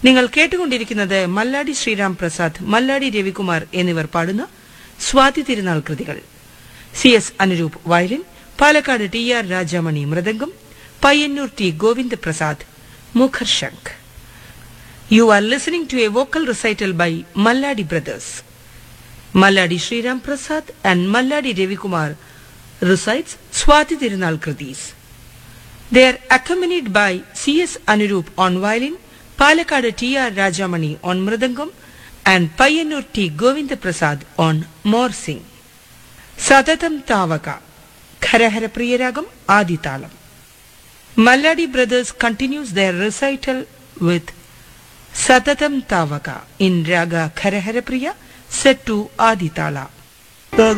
നിങ്ങൾ കേട്ടുകൊണ്ടിരിക്കുന്നത് മല്ലാടി ശ്രീറാം പ്രസാദ് മല്ലാടി രവികുമാർ എന്നിവർ പാടുന്ന സ്വാതി തിരുനാൾ കൃതികൾ C S Anuroop violin Palakkad T R Rajamani mridangam Payyanur T Govind Prasad മുഖർശങ്ക് you are listening to a vocal recital by Malladi brothers Malladi Sriram Prasad and Malladi Ravikumar recites Swathi Thirunal kritis They are accompanied by C.S. Anurup on violin, Palakkad T.R. Rajamani on mridangam, and Payyanur T. Govinda Prasad on morsing. Sadatam Tavaka, Kharahara Priyaragam Aditalam. Malladi brothers continues their recital with Sadatam Tavaka in Raga Kharahara Priya set to Aditala.